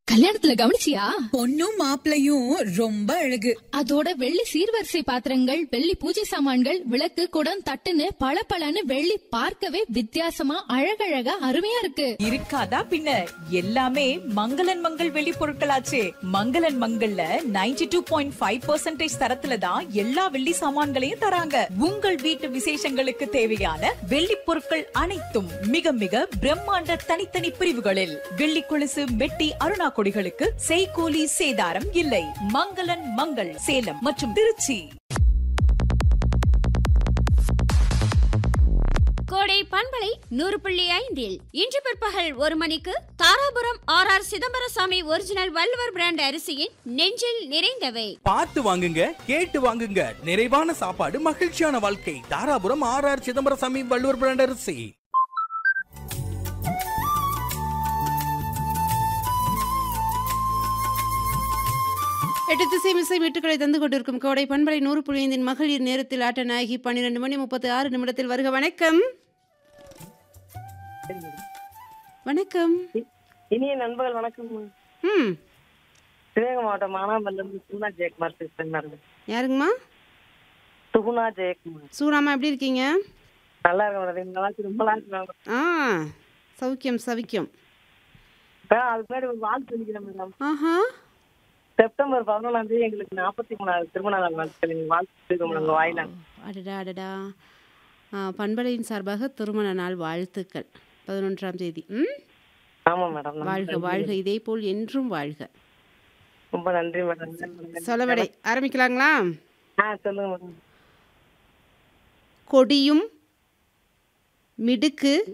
கல்யாணத்துல கவனிச்சியா பொண்ணும் மாப்பிளையும் ரொம்ப அழகு அதோட வெள்ளி சீர்வரிசை பாத்திரங்கள் வெள்ளி பூஜை சாமான்கள் விளக்கு குடம் தட்டுன்னு பளபளன்னு வெள்ளி பார்க்கவே வித்தியாசமா அழகழகா அருமையா இருக்கு இருக்காதா பின்ன எல்லாமே மங்களன் மங்கள் வெளி பொருட்களாச்சே மங்களன் மங்கள்ல 92.5% டூ பாயிண்ட் ஃபைவ் தரத்துல தான் எல்லா வெள்ளி சாமான்களையும் தராங்க உங்கள் வீட்டு விசேஷங்களுக்கு தேவையான வெள்ளி பொருட்கள் அனைத்தும் மிக மிக பிரம்மாண்ட தனித்தனி பிரிவுகளில் வெள்ளி கொலுசு மெட்டி அருணா கொடிகளுக்கு செய்கூலி சேதாரம் இல்லை மங்களன் மங்கள் சேலம் மற்றும் திருச்சி கோடை பண்பலை நூறு புள்ளி ஐந்தில் இன்று பிற்பகல் ஒரு மணிக்கு Dharapuram R R Chidambarasamy original Valluvar brand அரிசியின் நெஞ்சில் நிறைந்தவை பார்த்து வாங்குங்க கேட்டு வாங்குங்க நிறைவான சாப்பாடு மகிழ்ச்சியான வாழ்க்கை Dharapuram R R Chidambarasamy Valluvar brand அரிசி எட்டு திசை மிசை மீட்டுக்களை தந்து கொண்டிருக்கும் கோடை பண்பலை நூறு புள்ளியந்தின் மகளிர் நேரத்தில் ஆட்ட நாயகி பன்னிரெண்டு மணி முப்பத்தி ஆறு நிமிடத்தில் வருக வணக்கம் வணக்கம் இனிய நண்பர்கள் வணக்கம் ம் சிவகங்கை மாவட்டம் மானாமல்ல இருந்து சுகுணா ஜெயக்குமார் பேசுறேன் மேடம் யாருங்கம்மா சுகுணா ஜெயக்குமார் சூராமா எப்படி இருக்கீங்க நல்லா இருக்கேன் மேடம் நல்லா இருக்கு ரொம்ப நல்லா இருக்கு மேடம் ஆ சௌக்கியம் சவிக்கியம் மேடம், அதுக்கு முன்னாடி ஒரு வாழ்த்து சொல்லிக்கிறேன் மேடம் ஆஹா செப்டம்பர் பதினொன்றாம் தேதி எங்களுக்கு நாற்பத்தி மூணாவது திருமண நாள் வாழ்த்து நீங்க வாழ்த்து சொல்லிருக்கோம் மேடம் உங்க வாயில அடடா அடடா ஆ, பண்பலையின் சார்பாக திருமண நாள் வாழ்த்துக்கள் பதினொன்றாம் தேதி ம் ஆமா மேடம் ரொம்ப வாழ்க நன்றி. வாழ்க இதே போல் என்றும் வாழ்க ரொம்ப நன்றி மேடம் சொலவடை ஆரம்பிக்கலாங்களா ஆ சொல்லுங்க மேடம் கொடியும் மிடுக்கு